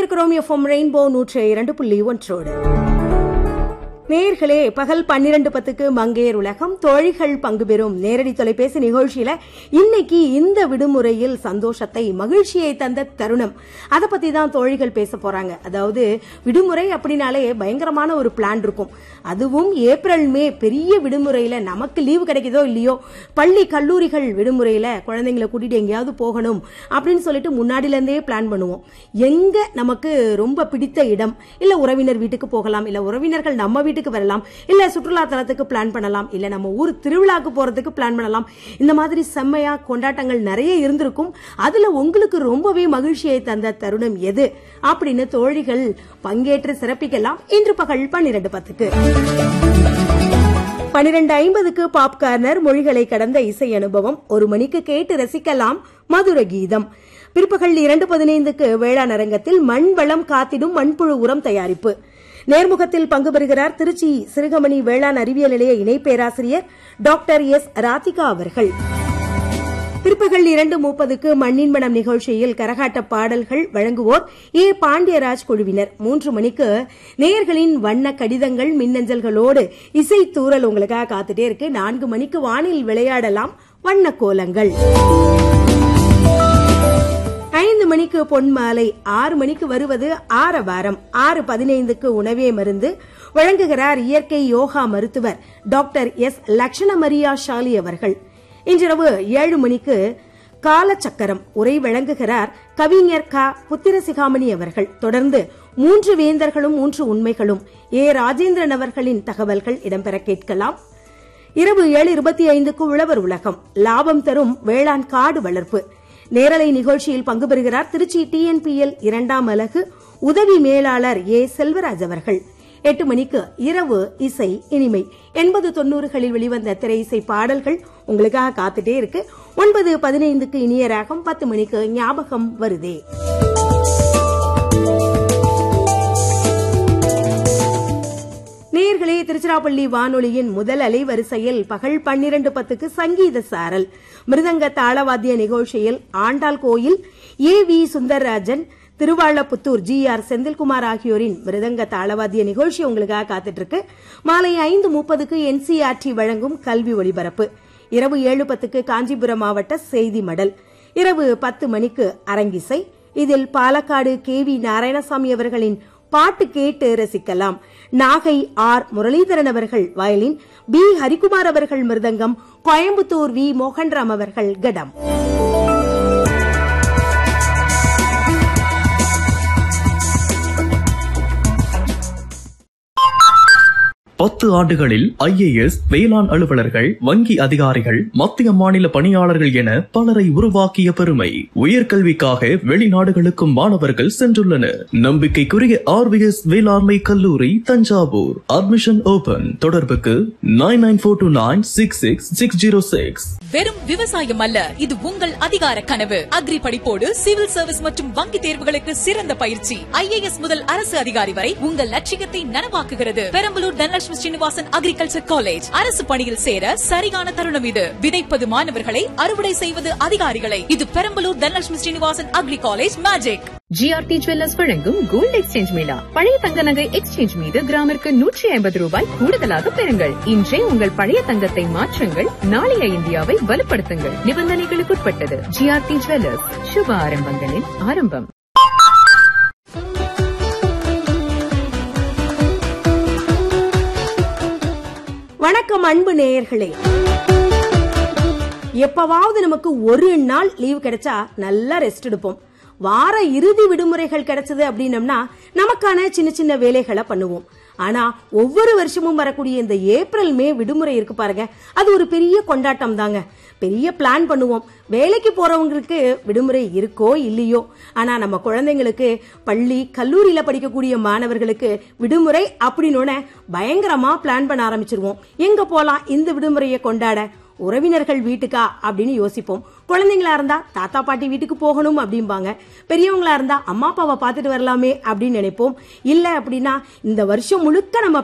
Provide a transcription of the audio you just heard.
இணைந்திருக்கிறோம் FM rainbow நூற்றி இரண்டு புள்ளி ஒன்றோடு நேர்களே பகல் பன்னிரண்டு பத்துக்கு மங்கையர் உலகம் தோழிகள் பங்கு பெறும் நேரடி தொலைபேசி நிகழ்ச்சியில இன்னைக்கு இந்த விடுமுறையில் சந்தோஷத்தை மகிழ்ச்சியை தந்த தருணம் அதை பத்தி தான் தோழிகள் பேச போறாங்க அதாவது விடுமுறை அப்படின்னாலே பயங்கரமான ஒரு பிளான் இருக்கும் அதுவும் ஏப்ரல் மே பெரிய விடுமுறையில நமக்கு லீவு கிடைக்குதோ இல்லையோ பள்ளி கல்லூரிகள் விடுமுறையில குழந்தைங்களை கூட்டிட்டு எங்கேயாவது போகணும் அப்படின்னு சொல்லிட்டு முன்னாடில இருந்தே பிளான் பண்ணுவோம் எங்க நமக்கு ரொம்ப பிடித்த இடம் இல்ல உறவினர் வீட்டுக்கு போகலாம் இல்ல உறவினர்கள் நம்ம வீட்டுக்கு வரலாம் இல்ல சுற்றுலா தலத்துக்கு பிளான் பண்ணலாம் இல்ல நம்ம ஊர் திருவிழாக்கு போறதுக்கு பிளான் பண்ணலாம் இந்த மாதிரி செம்மையா கொண்டாட்டங்கள் நிறைய இருந்திருக்கும் அதுல உங்களுக்கு ரொம்பவே மகிழ்ச்சியை தந்த தருணம் எது அப்படின்னு தோழிகள் பங்கேற்று சிறப்பிக்கலாம் இன்று பகல் பன்னிரண்டு பத்துக்கு பனிரெண்டு ஐம்பதுக்கு பாப் கார்னர் மொழிகளை கடந்த இசை அனுபவம் ஒரு மணிக்கு கேட்டு ரசிக்கலாம் மதுர கீதம் பிற்பகல் இரண்டு பதினைந்துக்கு வேளாண் அரங்கத்தில் மண் வளம் காத்திடும் மண்புழு உரம் தயாரிப்பு நேர்முகத்தில் பங்கு பெறுகிறார் திருச்சி சிறுகமணி வேளாண் அறிவியல் நிலைய இணை பேராசிரியர் டாக்டர் எஸ் ராதிகா அவர்கள் பிற்பகல் இரண்டு முப்பதுக்கு மண்ணின் மனம் நிகழ்ச்சியில் கரகாட்ட பாடல்கள் வழங்குவோர் ஏ பாண்டியராஜ் குழுவினர் மூன்று மணிக்கு நேயர்களின் வண்ண கடிதங்கள் மின்னஞ்சல்களோடு இசை தூரல் உங்களுக்காக காத்துட்டே இருக்கு நான்கு மணிக்கு வானில் விளையாடலாம் வண்ண கோலங்கள் ஐந்து மணிக்கு பொன் மாலை ஆறு மணிக்கு வருவது ஆரவாரம் ஆறு பதினைந்துக்கு உணவே மருந்து வழங்குகிறார் இயற்கை யோகா மருத்துவர் டாக்டர் எஸ் லட்சண மரியா ஷாலி அவர்கள் இன்றிரவு ஏழு மணிக்கு காலச்சக்கரம் உரை வழங்குகிறார் கவிஞர் க புத்திரசிகாமணி அவர்கள் தொடர்ந்து மூன்று வேந்தர்களும் மூன்று உண்மைகளும் ஏ ராஜேந்திரன் அவர்களின் தகவல்கள் இடம்பெற கேட்கலாம் இரவு ஏழு இருபத்தி ஐந்துக்கு உழவர் உலகம் லாபம் தரும் வேளாண் காடு வளர்ப்பு நேரலை நிகழ்ச்சியில் பங்கு பெறுகிறார் திருச்சி டிஎன்பிஎல் இரண்டாம் அலகு உதவி மேலாளர் ஏ செல்வராஜ் அவர்கள் எட்டு மணிக்கு இரவு இசை இனிமை எண்பது தொண்ணூறுகளில் வெளிவந்த திரை இசை பாடல்கள் உங்களுக்காக காத்துட்டே இருக்கு ஒன்பது பதினைந்துக்கு இனிய ராகம் பத்து மணிக்கு ஞாபகம் வருதே நேர்களே திருச்சிராப்பள்ளி வானொலியின் முதல் அலைவரிசையில் பகல் பன்னிரண்டு பத்துக்கு சங்கீத சாரல் மிருதங்க தாளவாத்திய நிகழ்ச்சியில் ஆண்டாள் கோயில் A V Sundararajan Thiruvalaputhur G R Senthilkumar ஆகியோரின் மிருதங்க தாளவாத்திய நிகழ்ச்சி உங்களுக்காக காத்துட்டு இருக்கு மாலை ஐந்து முப்பதுக்கு என்சிஆர்டி வழங்கும் கல்வி ஒளிபரப்பு இரவு ஏழு பத்துக்கு காஞ்சிபுரம் மாவட்ட செய்தி மடல் இரவு பத்து மணிக்கு அரங்கிசை இதில் பாலக்காடு கே வி நாராயணசாமி அவர்களின் பாட்டு கேட்டு ரசிக்கலாம் நாகை ஆர் முரளிதரன் அவர்கள் வயலின் பி ஹரிகுமார் அவர்கள் மிருதங்கம் கோயம்புத்தூர் வி மோகன்ராம் அவர்கள் கடம் பத்து ஆண்டுகளில் ஐஏஎஸ் வேளாண் அலுவலர்கள் வங்கி அதிகாரிகள் மத்திய மாநில பணியாளர்கள் என பலரை உருவாக்கிய பெருமை உயர்கல்விக்காக வெளிநாடுகளுக்கும் மாணவர்கள் சென்றுள்ளனர் நம்பிக்கைக்குரிய ஆர்விஎஸ் வேளாண்மை கல்லூரி தஞ்சாவூர் அட்மிஷன் ஓபன் தொடர்புக்கு nine nine four two nine six six six zero six வெறும் விவசாயம் அல்ல இது உங்கள் அதிகார கனவு அக்ரி படிப்போடு சிவில் சர்வீஸ் மற்றும் வங்கி தேர்வுகளுக்கு சிறந்த பயிற்சி ஐஏஎஸ் முதல் அரசு அதிகாரி வரை உங்கள் லட்சியத்தை நனவாக்குகிறது பெரம்பலூர் தனலட்சுமி ஸ்ரீனிவாசன் அக்ரிகல்ச்சர் காலேஜ் அரசு பணியில் சேர சரியான தருணம் இது விதைப்பது மாணவர்களை அறுவடை செய்வது அதிகாரிகளை இது Perambalur Dhanalakshmi Srinivasan agri college magic GRT jewellers வழங்கும் கோல்டு எக்ஸ்சேஞ்ச் மேளா பழைய தங்க நகை எக்ஸ்சேஞ்ச் மீது கிராமிற்கு நூற்றி ஐம்பது ரூபாய் கூடுதலாக பெறுங்கள் இன்றே உங்கள் பழைய தங்கத்தை மாற்றுங்கள் நாளைய இந்தியாவை வலுப்படுத்துங்கள் நிபந்தனைகளுக்குட்பட்டது ஜிஆர்டி ஜுவல்லர்ஸ் சுப ஆரம்பங்களின் ஆரம்பம் வணக்கம் அன்பு நேயர்களே எப்பவாவது நமக்கு ஒரு நாள் லீவ் கிடைச்சா நல்லா ரெஸ்ட் எடுப்போம் வார இறுதி விடுமுறைகள் கிடைச்சது அப்படின்னம்னா நமக்கான சின்ன சின்ன வேலைகளை பண்ணுவோம் ஆனா ஒவ்வொரு வருஷமும் வரக்கூடிய இந்த ஏப்ரல் மே விடுமுறை இருக்கு பாருங்க அது ஒரு பெரிய கொண்டாட்டம் தாங்க பெரிய பிளான் பண்ணுவோம் வேலைக்கு போறவங்களுக்கு விடுமுறை இருக்கோ இல்லையோ ஆனா நம்ம குழந்தைங்களுக்கு பள்ளி கல்லூரியில படிக்கக்கூடிய மாணவர்களுக்கு விடுமுறை அப்படின்னு பயங்கரமா பிளான் பண்ண ஆரம்பிச்சிருவோம் எங்க போலாம் இந்த விடுமுறையை கொண்டாட உறவினர்கள் வீட்டுக்கா அப்படின்னு யோசிப்போம் குழந்தைங்களா இருந்தா தாத்தா பாட்டி வீட்டுக்கு போகணும் அப்படிம்பாங்க பெரியவங்களா இருந்தா அம்மா அப்பாவை பார்த்துட்டு வரலாமே அப்படின்னு நினைப்போம் இல்ல அப்படின்னா இந்த வருஷம் முழுக்க நம்ம